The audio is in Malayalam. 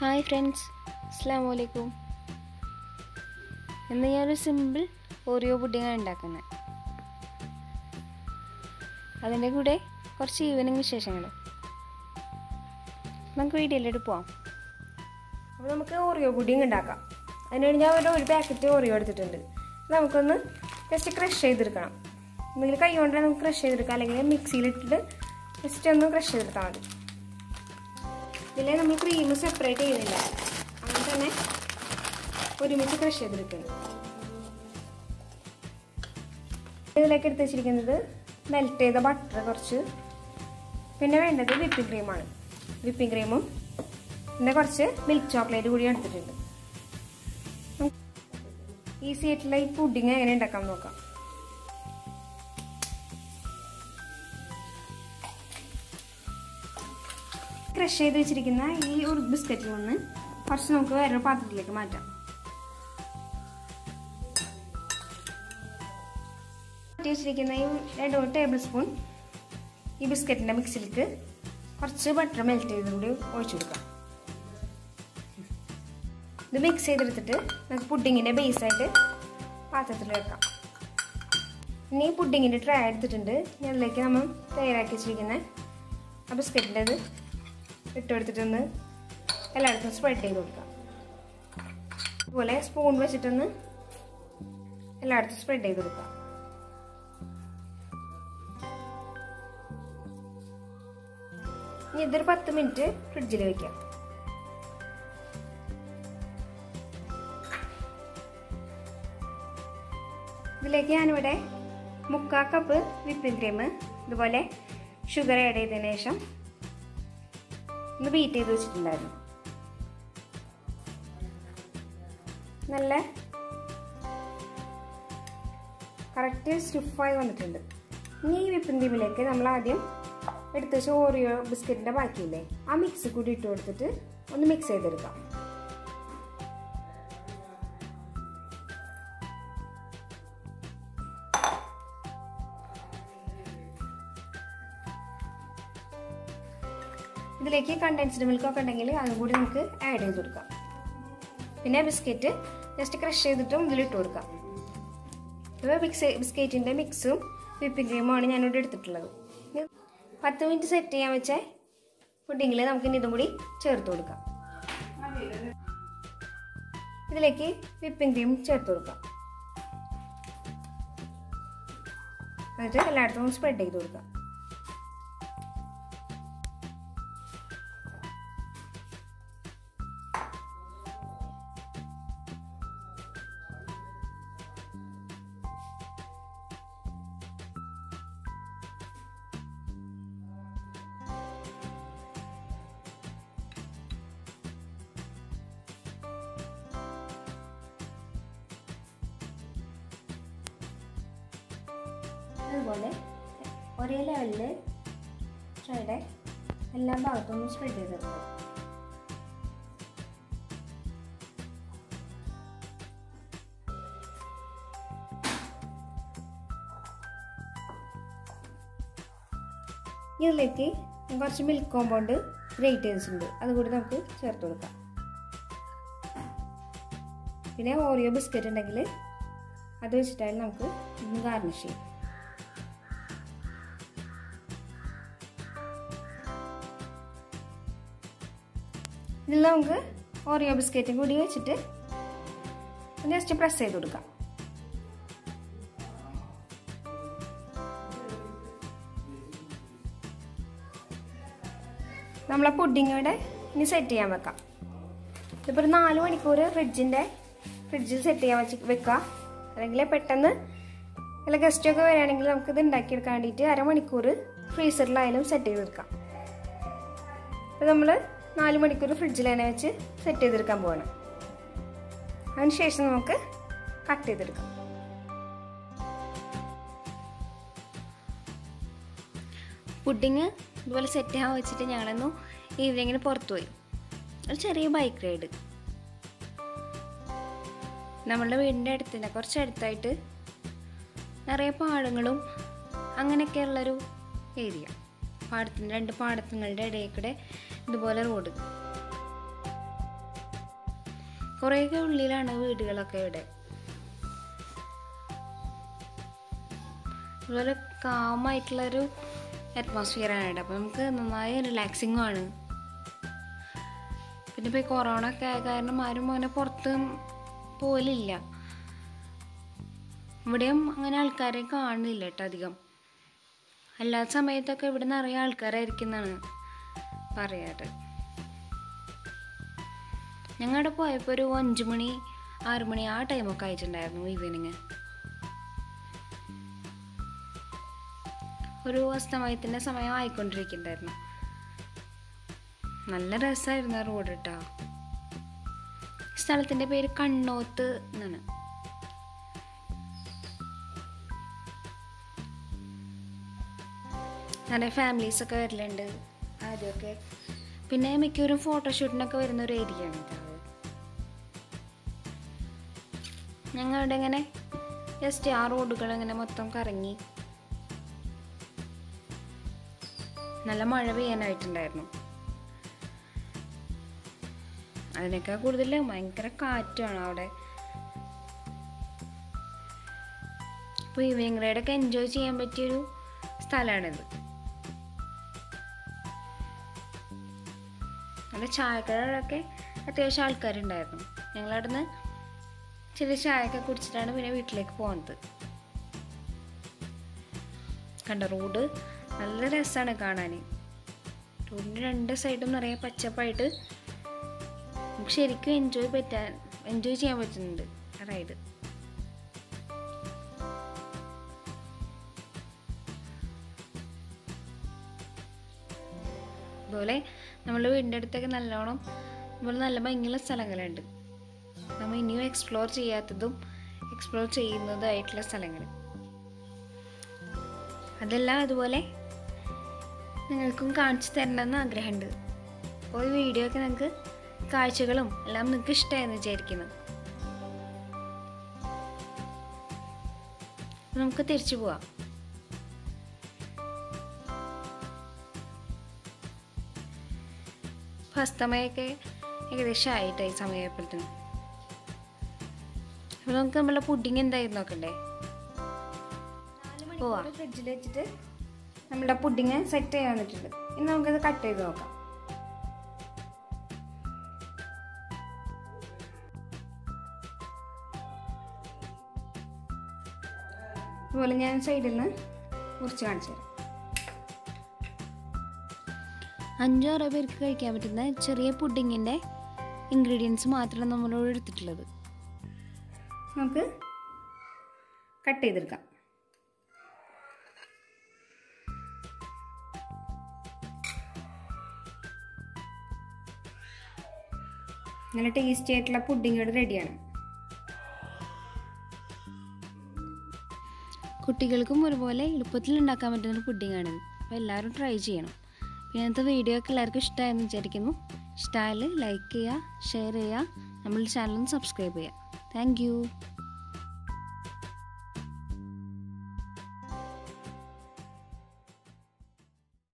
ഹായ് ഫ്രണ്ട്സ് അസ്സാം വലൈക്കും ഇന്ന് ഞാനൊരു സിമ്പിൾ ഓറിയോ പുഡിങ്ങാണ് ഉണ്ടാക്കുന്നത് അതിൻ്റെ കൂടെ കുറച്ച് ഈവനിങ് വിശേഷങ്ങൾ നമുക്ക് വീഡിയോയിലോട്ട് പോവാം അപ്പോൾ നമുക്ക് ഓറിയോ പുഡിങ് ഉണ്ടാക്കാം അതിനുവേണ്ടി ഞാൻ ഒരു ഒരു പാക്കറ്റ് ഓറിയോ എടുത്തിട്ടുണ്ട് നമുക്കൊന്ന് ജസ്റ്റ് ക്രഷ് ചെയ്തെടുക്കണം ഒന്നുകിൽ കൈ കൊണ്ട് നമുക്ക് ക്രഷ് ചെയ്തെടുക്കാം അല്ലെങ്കിൽ മിക്സിയിലിട്ടിട്ട് ജസ്റ്റ് ഒന്ന് ക്രഷ് ചെയ്തെടുത്താൽ മതി ഇതിൽ നമ്മൾ ക്രീം സെപ്പറേറ്റ് ചെയ്യുന്നില്ല അങ്ങനെ തന്നെ ഒരുമിച്ച് ക്രഷ് ചെയ്തെടുക്കണം ഇതിലേക്ക് എടുത്ത് വെച്ചിരിക്കുന്നത് മെൽറ്റ് ചെയ്ത ബട്ടർ കുറച്ച് പിന്നെ വേണ്ടത് വിപ്പിംഗ് ക്രീമാണ് വിപ്പിംഗ് ക്രീമും പിന്നെ കുറച്ച് മിൽക്ക് ചോക്ലേറ്റ് കൂടി എടുത്തിട്ടുണ്ട് ഈസി ആയിട്ടുള്ള ഈ പുഡിങ് എങ്ങനെ ഉണ്ടാക്കാം നോക്കാം ക്രഷ് ചെയ്ത് വെച്ചിരിക്കുന്ന ഈ ഒരു ബിസ്ക്കറ്റിൽ നിന്ന് കുറച്ച് നമുക്ക് വേറൊരു പാത്രത്തിലേക്ക് മാറ്റാം മാറ്റി വെച്ചിരിക്കുന്ന ഈ രണ്ട് മൂന്ന് ടേബിൾ സ്പൂൺ ഈ ബിസ്ക്കറ്റിൻ്റെ മിക്സിലേക്ക് കുറച്ച് ബട്ടർ മെൽറ്റ് ചെയ്ത് കൂടി ഒഴിച്ചു കൊടുക്കാം ഇത് മിക്സ് ചെയ്തെടുത്തിട്ട് നമുക്ക് പുഡിങ്ങിൻ്റെ ബേസായിട്ട് പാത്രത്തിൽ വെക്കാം ഇനി പുഡിങ്ങിൻ്റെ ട്രൈ എടുത്തിട്ടുണ്ട് ഇനി അതിലേക്ക് നമ്മൾ തയ്യാറാക്കി വെച്ചിരിക്കുന്ന ആ ബിസ്ക്കറ്റിൻ്റെ ഇത് ഇട്ട് കൊടുത്തിട്ടൊന്ന് എല്ലായിടത്തും സ്പ്രെഡ് ചെയ്ത് കൊടുക്കാം അതുപോലെ സ്പൂൺ വെച്ചിട്ടൊന്ന് എല്ലായിടത്തും സ്പ്രെഡ് ചെയ്ത് കൊടുക്കാം ഇനി ഇതൊരു പത്ത് മിനിറ്റ് ഫ്രിഡ്ജിൽ വെക്കാം ഇതിലേക്ക് ഞാനിവിടെ മുക്കാ കപ്പ് വിപ്പിംഗ് ക്രീം ഇതുപോലെ ഷുഗർ ആഡ് ചെയ്തതിന് ശേഷം ഒന്ന് ബീറ്റ് ചെയ്ത് വെച്ചിട്ടുണ്ടായിരുന്നു നല്ല കറക്റ്റ് സ്റ്റിഫായി വന്നിട്ടുണ്ട് ഇനി ഈ വിപ്പിംഗ് ക്രീമിലേക്ക് നമ്മൾ ആദ്യം എടുത്ത് വെച്ച ഓറിയോ ബിസ്ക്കറ്റിൻ്റെ ബാക്കിയില്ലേ ആ മിക്സ് കൂടി ഇട്ട് കൊടുത്തിട്ട് ഒന്ന് മിക്സ് ചെയ്തെടുക്കാം ഇതിലേക്ക് കണ്ടൻസ്ഡ് മിൽക്കൊക്കെ ഉണ്ടെങ്കിൽ അതും കൂടി നമുക്ക് ആഡ് ചെയ്ത് കൊടുക്കാം പിന്നെ ബിസ്ക്കറ്റ് ജസ്റ്റ് ക്രഷ് ചെയ്തിട്ടും ഇതിലിട്ട് കൊടുക്കാം ഇപ്പോൾ മിക്സ് ബിസ്ക്കറ്റിൻ്റെ മിക്സും വിപ്പിംഗ് ക്രീമുമാണ് ഞാനിവിടെ എടുത്തിട്ടുള്ളത് പത്ത് മിനിറ്റ് സെറ്റ് ചെയ്യാൻ വെച്ച പുഡിങ്ങിൽ നമുക്ക് ഇനി ഇതും കൂടി ചേർത്ത് കൊടുക്കാം ഇതിലേക്ക് വിപ്പിംഗ് ക്രീം ചേർത്ത് കൊടുക്കാം എന്നിട്ട് എല്ലായിടത്തും സ്പ്രെഡ് ചെയ്ത് കൊടുക്കാം അതുപോലെ ഒരേ ലെവലിൽ ട്രൈയുടെ എല്ലാ ഭാഗത്തും സ്പ്രെഡ് ചെയ്തെടുക്കുക ഇതിലേക്ക് കുറച്ച് മിൽക്ക് കോമ്പൗണ്ട് ഗ്രേറ്റ് ചെയ്തിട്ടുണ്ട് അതുകൂടി നമുക്ക് ചേർത്ത് കൊടുക്കാം പിന്നെ ഓറിയോ ബിസ്ക്കറ്റ് ഉണ്ടെങ്കിൽ അത് വെച്ചിട്ടായാലും നമുക്ക് ഇന്ന് ഗാർണിഷ് ചെയ്യും ഇതിൽ നമുക്ക് ഓറിയോ ബിസ്ക്കറ്റും കൂടി വെച്ചിട്ട് ജസ്റ്റ് പ്രസ് ചെയ്ത് കൊടുക്കാം നമ്മളെ പുഡിങ് ഇവിടെ ഇനി സെറ്റ് ചെയ്യാൻ വെക്കാം ഇതിപ്പോൾ ഒരു നാല് മണിക്കൂർ ഫ്രിഡ്ജിൻ്റെ ഫ്രിഡ്ജിൽ സെറ്റ് ചെയ്യാൻ വെച്ച് വെക്കുക അല്ലെങ്കിൽ പെട്ടെന്ന് വല്ല ഗസ്റ്റൊക്കെ വരികയാണെങ്കിൽ നമുക്കിത് ഉണ്ടാക്കിയെടുക്കാൻ വേണ്ടിയിട്ട് അരമണിക്കൂർ ഫ്രീസറിലായാലും സെറ്റ് ചെയ്തെടുക്കാം അപ്പോൾ നമ്മൾ നാല് മണിക്കൂർ ഫ്രിഡ്ജിൽ തന്നെ വെച്ച് സെറ്റ് ചെയ്തെടുക്കാൻ പോവാണ് അതിനുശേഷം നമുക്ക് കട്ട് ചെയ്തെടുക്കാം പുഡിങ് ഇതുപോലെ സെറ്റ് ആവാൻ വെച്ചിട്ട് ഞങ്ങളൊന്ന് ഈവനിങ്ങിന് പുറത്തു പോയി ഒരു ചെറിയ ബൈക്ക് റൈഡ് നമ്മളുടെ വീടിൻ്റെ അടുത്ത് തന്നെ കുറച്ച് അടുത്തായിട്ട് നിറയെ പാടങ്ങളും അങ്ങനെയൊക്കെയുള്ളൊരു ഏരിയ പാടത്തിൻ്റെ രണ്ട് പാടത്തുങ്ങളുടെ ഇടയിൽ കൂടെ ഇതുപോലെ റോഡ് കുറേയൊക്കെ ഉള്ളിലാണ് വീടുകളൊക്കെ ഇവിടെ അതുപോലെ കാമായിട്ടുള്ളൊരു അറ്റ്മോസ്ഫിയറാണ് ഇവിടെ അപ്പോൾ നമുക്ക് നന്നായി റിലാക്സിങ്ങും ആണ് പിന്നെ ഇപ്പോൾ ഈ കൊറോണ ഒക്കെ ആയ കാരണം ആരും അങ്ങനെ പുറത്ത് പോലില്ല ഇവിടെയും അങ്ങനെ ആൾക്കാരെ കാണുന്നില്ല കേട്ടോ അധികം അല്ലാത്ത സമയത്തൊക്കെ ഇവിടെ നിറയെ ആൾക്കാരായിരിക്കും എന്നാണ് പറയാറ് ഞങ്ങളുടെ പോയപ്പോൾ ഒരു അഞ്ച് മണി ആറ് മണി ആ ടൈമൊക്കെ ആയിട്ടുണ്ടായിരുന്നു ഈവനിങ് ഒരു അസ്തമയത്തിൻ്റെ സമയം ആയിക്കൊണ്ടിരിക്കുന്നുണ്ടായിരുന്നു നല്ല രസമായിരുന്നു ആ റോഡ് കേട്ടോ സ്ഥലത്തിൻ്റെ പേര് കണ്ണോത്ത് എന്നാണ് നിറയെ ഫാമിലീസൊക്കെ വരലുണ്ട് ആദ്യമൊക്കെ പിന്നെ മിക്കവരും ഫോട്ടോഷൂട്ടിനൊക്കെ വരുന്ന ഒരു ഏരിയ ആണ് ഇത് ഞങ്ങളുടെ ഇങ്ങനെ ജസ്റ്റ് ആ റോഡുകൾ ഇങ്ങനെ മൊത്തം കറങ്ങി നല്ല മഴ പെയ്യാനായിട്ടുണ്ടായിരുന്നു അതിനേക്കാൾ കൂടുതൽ ഭയങ്കര കാറ്റാണ് അവിടെ അപ്പോൾ ഈവനിങ് റൈഡൊക്കെ എൻജോയ് ചെയ്യാൻ പറ്റിയൊരു സ്ഥലമാണിത് നല്ല ചായക്കടകളൊക്കെ അത്യാവശ്യം ആൾക്കാരുണ്ടായിരുന്നു ഞങ്ങളവിടുന്ന് ചെറിയ ചായയൊക്കെ കുടിച്ചിട്ടാണ് പിന്നെ വീട്ടിലേക്ക് പോകുന്നത് കണ്ട റോഡ് നല്ല രസമാണ് കാണാൻ റോഡിൻ്റെ രണ്ട് സൈഡും നിറയെ പച്ചപ്പായിട്ട് നമുക്ക് ശരിക്കും എൻജോയ് പറ്റാൻ എൻജോയ് ചെയ്യാൻ പറ്റുന്നുണ്ട് ആ റൈഡ് അതുപോലെ നമ്മുടെ വീടിൻ്റെ അടുത്തൊക്കെ നല്ലോണം അതുപോലെ നല്ല ഭംഗിയുള്ള സ്ഥലങ്ങളുണ്ട് നമ്മൾ ഇനിയും എക്സ്പ്ലോർ ചെയ്യാത്തതും എക്സ്പ്ലോർ ചെയ്യുന്നതുമായിട്ടുള്ള സ്ഥലങ്ങൾ അതെല്ലാം അതുപോലെ നിങ്ങൾക്കും കാണിച്ചു തരണമെന്ന് ആഗ്രഹമുണ്ട് അപ്പോൾ ഈ വീഡിയോ ഒക്കെ നിങ്ങൾക്ക് കാഴ്ചകളും എല്ലാം നിങ്ങൾക്ക് ഇഷ്ടമായെന്ന് വിചാരിക്കുന്നു അപ്പോൾ നമുക്ക് തിരിച്ചു പോവാം അസ്തമയൊക്കെ ഏകദേശം ആയിട്ടായി സമയപ്പോഴത്തേനും അപ്പോൾ നമുക്ക് നമ്മളെ പുഡിങ് എന്തായിരുന്നു നോക്കണ്ടേ പോവാ ഫ്രിഡ്ജിൽ വെച്ചിട്ട് നമ്മുടെ പുഡിങ് സെറ്റ് ചെയ്യാൻ വന്നിട്ടുണ്ട് ഇനി നമുക്കത് കട്ട് ചെയ്ത് നോക്കാം അതുപോലെ ഞാൻ സൈഡിൽ നിന്ന് മുറിച്ച് കാണിച്ചു തരാം അഞ്ചോ ആറോ പേർക്ക് കഴിക്കാൻ പറ്റുന്ന ചെറിയ പുഡിങ്ങിൻ്റെ ഇൻഗ്രീഡിയൻസ് മാത്രമാണ് നമ്മളോട് എടുത്തിട്ടുള്ളത് നമുക്ക് കട്ട് ചെയ്തെടുക്കാം നല്ല ടേസ്റ്റി ആയിട്ടുള്ള പുഡിംഗ് ഇവിടെ റെഡിയാണ് കുട്ടികൾക്കും ഒരുപോലെ എളുപ്പത്തിൽ ഉണ്ടാക്കാൻ പറ്റുന്ന ഒരു പുഡിങ്ങാണിത് അപ്പോൾ എല്ലാവരും ട്രൈ ചെയ്യണം പിന്നെ ഇന്നത്തെ വീഡിയോ ഒക്കെ എല്ലാവർക്കും ഇഷ്ടമായെന്ന് വിചാരിക്കുന്നു ഇഷ്ടമായാൽ ലൈക്ക് ചെയ്യുക ഷെയർ ചെയ്യുക നമ്മുടെ ചാനലും സബ്സ്ക്രൈബ് ചെയ്യുക താങ്ക്